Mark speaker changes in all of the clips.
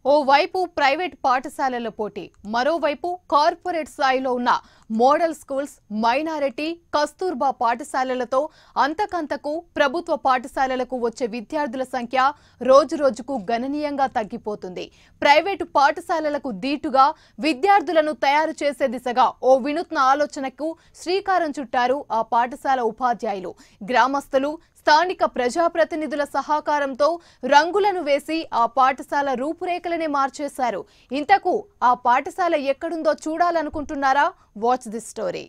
Speaker 1: ఓవైపు ప్రైవేట్ పాఠశాలల పోటీ మరోవైపు కార్పొరేట్ స్థాయిలో ఉన్న మోడల్ స్కూల్స్ మైనారిటీ కస్తూర్బా పాఠశాలలతో అంతకంతకు ప్రభుత్వ పాఠశాలలకు వచ్చే విద్యార్థుల సంఖ్య రోజురోజుకు గణనీయంగా తగ్గిపోతుంది ప్రైవేటు పాఠశాలలకు దీటుగా విద్యార్థులను తయారు చేసే దిశగా ఓ వినూత్న ఆలోచనకు శ్రీకారం చుట్టారు ఆ పాఠశాల ఉపాధ్యాయులు గ్రామస్తులు స్థానిక ప్రజాప్రతినిధుల సహకారంతో రంగులను వేసి ఆ పాఠశాల రూపురేఖలనే మార్చేశారు ఇంతకు ఆ పాఠశాల ఎక్కడుందో చూడాలనుకుంటున్నారా వాచ్ దిస్ స్టోరీ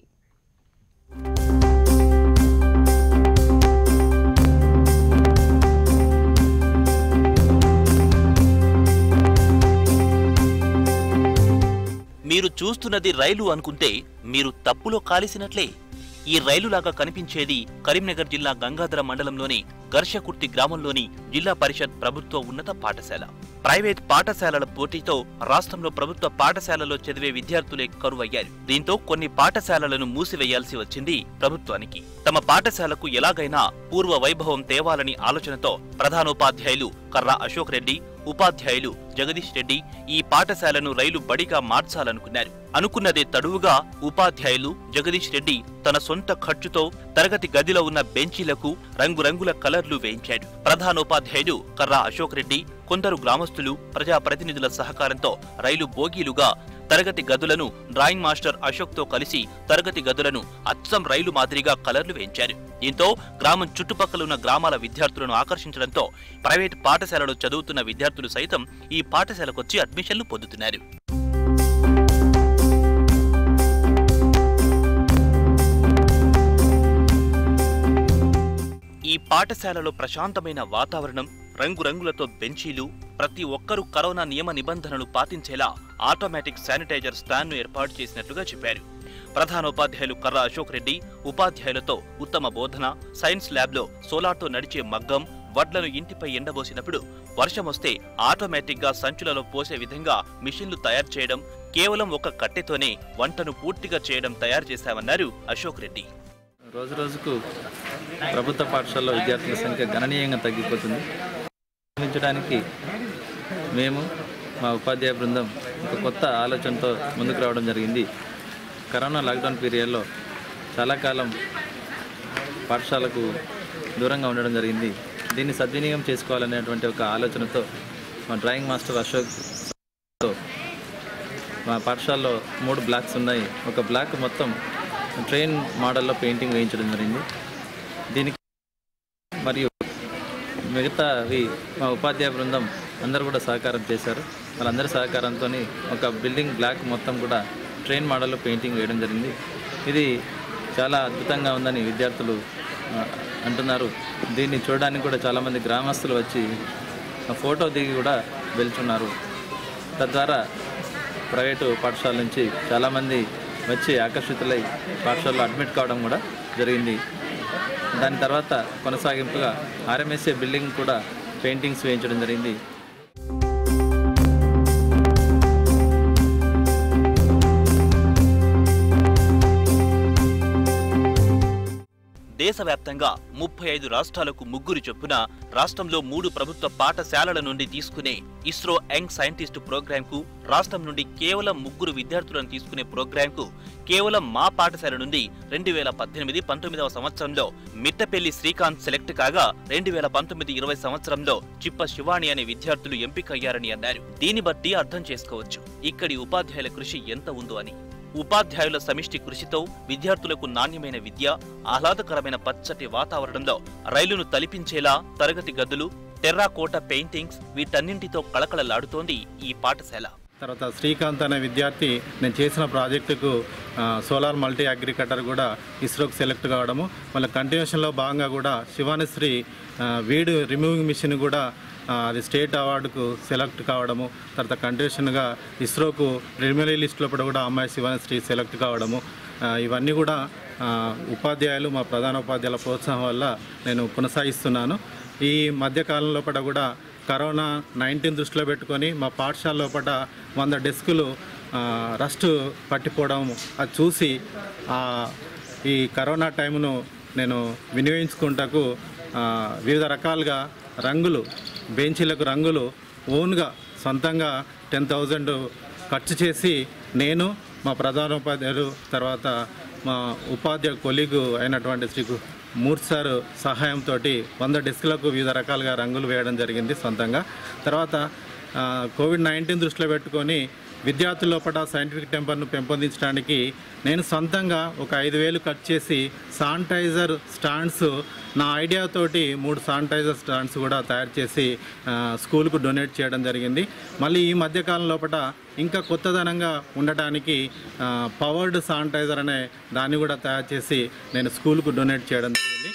Speaker 2: మీరు చూస్తున్నది రైలు అనుకుంటే మీరు తప్పులో కాలిసినట్లే ఈ రైలులాగా కనిపించేది కరీంనగర్ జిల్లా గంగాధర మండలంలోని గర్షకుర్తి గ్రామంలోని జిల్లా పరిషత్ ప్రభుత్వ ఉన్నత పాఠశాల ప్రైవేట్ పాఠశాలల పోటీతో రాష్ట్రంలో ప్రభుత్వ పాఠశాలలో చదివే విద్యార్థులే కరువయ్యారు దీంతో కొన్ని పాఠశాలలను మూసివేయాల్సి వచ్చింది ప్రభుత్వానికి తమ పాఠశాలకు ఎలాగైనా పూర్వ వైభవం తేవాలని ఆలోచనతో ప్రధానోపాధ్యాయులు కర్రా అశోక్ రెడ్డి ఉపాధ్యాయులు జగదీష్ రెడ్డి ఈ పాఠశాలను రైలు బడిగా మార్చాలనుకున్నారు అనుకున్నదే తడువుగా ఉపాధ్యాయులు జగదీష్ రెడ్డి తన సొంత ఖర్చుతో తరగతి గదిలో ఉన్న బెంచీలకు రంగురంగుల కలర్లు వేయించాడు ప్రధానోపాధ్యాయుడు కర్రా అశోక్ రెడ్డి కొందరు గ్రామస్తులు ప్రజాప్రతినిధుల సహకారంతో రైలు బోగీలుగా తరగతి గదులను డ్రాయింగ్ మాస్టర్ అశోక్ తో కలిసి తరగతి గదులను అచ్చం రైలు మాదిరిగా కలర్లు వేయించారు దీంతో గ్రామం చుట్టుపక్కల ఉన్న గ్రామాల విద్యార్థులను ఆకర్షించడంతో ప్రైవేట్ పాఠశాలలో చదువుతున్న విద్యార్థులు సైతం ఈ పాఠశాలకొచ్చి అడ్మిషన్లు పొందుతున్నారు ఈ పాఠశాలలో ప్రశాంతమైన వాతావరణం రంగురంగులతో బెంచీలు ప్రతి ఒక్కరూ కరోనా నియమ నిబంధనలు పాటించేలా ఆటోమేటిక్ శానిటైజర్ స్టాండ్ను ఏర్పాటు చేసినట్లుగా చెప్పారు ప్రధానోపాధ్యాయులు కర్ర అశోక్ రెడ్డి ఉపాధ్యాయులతో ఉత్తమ బోధన సైన్స్ ల్యాబ్లో సోలార్తో నడిచే మగ్గం వడ్లను ఇంటిపై ఎండబోసినప్పుడు వర్షం వస్తే ఆటోమేటిక్ గా సంచులలో పోసే విధంగా మిషన్లు తయారు చేయడం కేవలం ఒక కట్టెతోనే వంటను పూర్తిగా చేయడం తయారు చేశామన్నారు అశోక్ రెడ్డి
Speaker 3: రోజు రోజుకు ప్రభుత్వ పాఠశాలలో విద్యార్థుల సంఖ్య గణనీయంగా తగ్గిపోతుంది నిర్మించడానికి మేము మా ఉపాధ్యాయ బృందం ఒక కొత్త ఆలోచనతో ముందుకు రావడం జరిగింది కరోనా లాక్డౌన్ పీరియడ్లో చాలా కాలం పాఠశాలకు దూరంగా ఉండడం జరిగింది దీన్ని సద్వినియోగం చేసుకోవాలనేటువంటి ఒక ఆలోచనతో మా డ్రాయింగ్ మాస్టర్ అశోక్తో మా పాఠశాలలో మూడు బ్లాక్స్ ఉన్నాయి ఒక బ్లాక్ మొత్తం ట్రైన్ మోడల్లో పెయింటింగ్ వేయించడం జరిగింది దీనికి మరియు మిగతావి మా ఉపాధ్యాయ బృందం అందరూ కూడా సహకారం చేశారు వాళ్ళందరి సహకారంతో ఒక బిల్డింగ్ బ్లాక్ మొత్తం కూడా ట్రైన్ మోడల్లో పెయింటింగ్ వేయడం జరిగింది ఇది చాలా అద్భుతంగా ఉందని విద్యార్థులు ఆ, అంటున్నారు దీన్ని చూడడానికి కూడా చాలామంది గ్రామస్తులు వచ్చి ఆ ఫోటో దిగి కూడా వెళ్తున్నారు తద్వారా ప్రైవేటు పాఠశాల నుంచి చాలామంది వచ్చి ఆకర్షితులై పాఠశాలలో అడ్మిట్ కావడం కూడా జరిగింది దాని తర్వాత కొనసాగింపుగా ఆర్ఎంఎస్ఏ బిల్డింగ్ కూడా పెయింటింగ్స్ వేయించడం జరిగింది
Speaker 2: దేశవ్యాప్తంగా ముప్పై ఐదు రాష్ట్రాలకు ముగ్గురు చొప్పున రాష్ట్రంలో మూడు ప్రభుత్వ పాఠశాలల నుండి తీసుకునే ఇస్రో యంగ్ సైంటిస్ట్ ప్రోగ్రాంకు రాష్ట్రం నుండి కేవలం ముగ్గురు విద్యార్థులను తీసుకునే ప్రోగ్రాంకు కేవలం మా పాఠశాల నుండి రెండు వేల పద్దెనిమిది పంతొమ్మిదవ సంవత్సరంలో మిట్టపల్లి శ్రీకాంత్ సెలెక్ట్ కాగా రెండు వేల పంతొమ్మిది ఇరవై సంవత్సరంలో చిప్ప శివాణి అనే విద్యార్థులు ఎంపికయ్యారని అన్నారు దీన్ని బట్టి అర్థం చేసుకోవచ్చు ఇక్కడి ఉపాధ్యాయుల కృషి ఎంత ఉందో అని ఉపాధ్యాయుల సమిష్టి కృషితో విద్యార్థులకు నాణ్యమైన విద్య ఆహ్లాదకరమైన పచ్చటి వాతావరణంలో రైలును తలిపించేలా తరగతి గదులు టెర్రాకోట పెయింటింగ్స్ వీటన్నింటితో కళకళలాడుతోంది ఈ పాఠశాల
Speaker 4: తర్వాత శ్రీకాంత్ అనే విద్యార్థి నేను చేసిన ప్రాజెక్టుకు ఆ, సోలార్ మల్టీ అగ్రికల్చర్ కూడా ఇస్రోకి సెలెక్ట్ కావడము మళ్ళీ కంటిన్యూషన్లో భాగంగా కూడా శివానిశ్రీ ఆ, వీడ్ రిమూవింగ్ మిషన్ కూడా ఆ, అది స్టేట్ అవార్డుకు సెలెక్ట్ కావడము తర్వాత కంటిన్యూషన్గా ఇస్రోకు ప్రిలిమినరీ లిస్టులో కూడా అమ్మాయి శివానిశ్రీ సెలెక్ట్ కావడము ఆ, ఇవన్నీ కూడా ఆ, ఉపాధ్యాయులు మా ప్రధాన ఉపాధ్యాయుల ప్రోత్సాహం వల్ల నేను కొనసాగిస్తున్నాను ఈ మధ్యకాలం లోపల కూడా కరోనా నైన్టీన్ దృష్టిలో పెట్టుకొని మా పాఠశాల లోపల వంద డెస్కులు ఆ, రస్ట్ పట్టిపోవడం అది చూసి ఆ, ఈ కరోనా టైంను నేను వినియోగించుకుంటకు ఆ, వివిధ రకాలుగా రంగులు బెంచీలకు రంగులు ఓన్గా సొంతంగా టెన్ థౌజండ్ ఖర్చు చేసి నేను మా ప్రధానోపాధ్యాయులు తర్వాత మా ఉపాధ్యాయ కొలీగు అయినటువంటి శ్రీ గు- మూర్తి సార్ సహాయంతో వంద డెస్క్లకు వివిధ రకాలుగా రంగులు వేయడం జరిగింది సొంతంగా తర్వాత ఆ, కోవిడ్ నైన్టీన్ దృష్టిలో పెట్టుకొని విద్యార్థుల లోపల సైంటిఫిక్ టెంపర్ను పెంపొందించడానికి నేను సొంతంగా ఒక ఐదు వేలు కట్ చేసి శానిటైజర్ స్టాండ్స్ నా ఐడియాతోటి మూడు శానిటైజర్ స్టాండ్స్ కూడా తయారు చేసి ఆ, స్కూల్కు డొనేట్ చేయడం జరిగింది మళ్ళీ ఈ మధ్యకాలం లోపల ఇంకా కొత్తదనంగా ఉండటానికి ఆ, పవర్డ్ శానిటైజర్ అనే దాన్ని కూడా తయారు చేసి నేను స్కూల్కు డొనేట్ చేయడం జరిగింది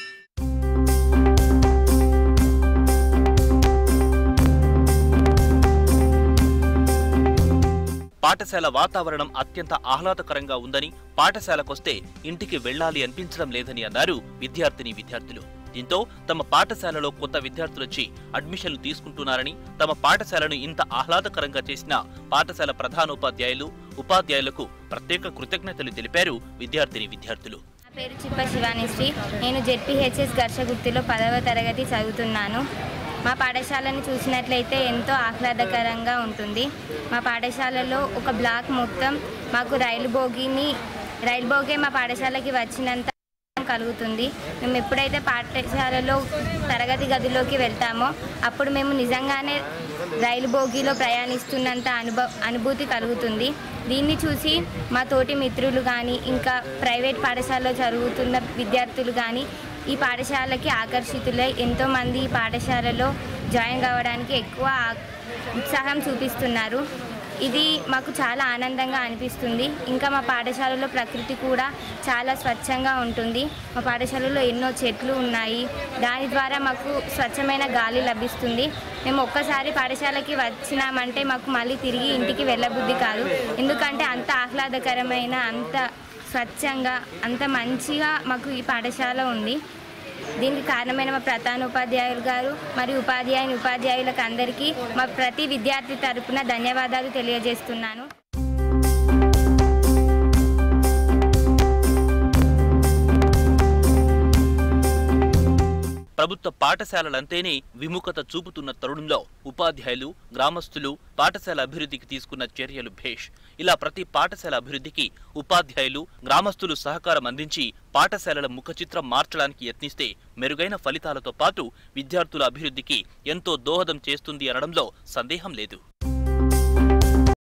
Speaker 2: పాఠశాల వాతావరణం అత్యంత ఆహ్లాదకరంగా ఉందని పాఠశాలకొస్తే ఇంటికి వెళ్ళాలి అనిపించడం లేదని అన్నారు విద్యార్థిని విద్యార్థులు దీంతో తమ పాఠశాలలో కొత్త విద్యార్థులొచ్చి అడ్మిషన్లు తీసుకుంటున్నారని తమ పాఠశాలను ఇంత ఆహ్లాదకరంగా చేసిన పాఠశాల ప్రధానోపాధ్యాయులు ఉపాధ్యాయులకు ప్రత్యేక కృతజ్ఞతలు తెలిపారు విద్యార్థిని విద్యార్థులు
Speaker 5: నా పేరు చిప్ప శివానిశ్రీ నేను జెడ్పీహెచ్ఎస్ ఘర్షగుర్తిలో పదవ తరగతి చదువుతున్నాను మా పాఠశాలను చూసినట్లయితే ఎంతో ఆహ్లాదకరంగా ఉంటుంది మా పాఠశాలలో ఒక బ్లాక్ మొత్తం మాకు రైలు బోగిని రైలు బోగే మా పాఠశాలకి వచ్చినంత కలుగుతుంది మేము ఎప్పుడైతే పాఠశాలలో తరగతి గదిలోకి వెళ్తామో అప్పుడు మేము నిజంగానే రైలు బోగిలో ప్రయాణిస్తున్నంత అనుభవ అనుభూతి కలుగుతుంది దీన్ని చూసి మా తోటి మిత్రులు కానీ ఇంకా ప్రైవేట్ పాఠశాలలో చదువుతున్న విద్యార్థులు కానీ ఈ పాఠశాలకి ఆకర్షితులై ఎంతోమంది ఈ పాఠశాలలో జాయిన్ కావడానికి ఎక్కువ ఆ- ఉత్సాహం చూపిస్తున్నారు ఇది మాకు చాలా ఆనందంగా అనిపిస్తుంది ఇంకా మా పాఠశాలలో ప్రకృతి కూడా చాలా స్వచ్ఛంగా ఉంటుంది మా పాఠశాలలో ఎన్నో చెట్లు ఉన్నాయి దాని ద్వారా మాకు స్వచ్ఛమైన గాలి లభిస్తుంది మేము ఒక్కసారి పాఠశాలకి వచ్చినామంటే మాకు మళ్ళీ తిరిగి ఇంటికి వెళ్ళబుద్ధి కాదు ఎందుకంటే అంత ఆహ్లాదకరమైన అంత స్వచ్ఛంగా అంత మంచిగా మాకు ఈ పాఠశాల ఉంది దీనికి కారణమైన మా ప్రధాన ఉపాధ్యాయులు గారు మరియు ఉపాధ్యాయుని ఉపాధ్యాయులకు అందరికీ మా ప్రతి విద్యార్థి తరపున ధన్యవాదాలు తెలియజేస్తున్నాను
Speaker 2: ప్రభుత్వ పాఠశాలలంటేనే విముఖత చూపుతున్న తరుణంలో ఉపాధ్యాయులు గ్రామస్తులు పాఠశాల అభివృద్ధికి తీసుకున్న చర్యలు భేష్ ఇలా ప్రతి పాఠశాల అభివృద్ధికి ఉపాధ్యాయులు గ్రామస్తులు సహకారం అందించి పాఠశాలల ముఖచిత్రం మార్చడానికి యత్నిస్తే మెరుగైన ఫలితాలతో పాటు విద్యార్థుల అభివృద్ధికి ఎంతో దోహదం చేస్తుంది అనడంలో సందేహం లేదు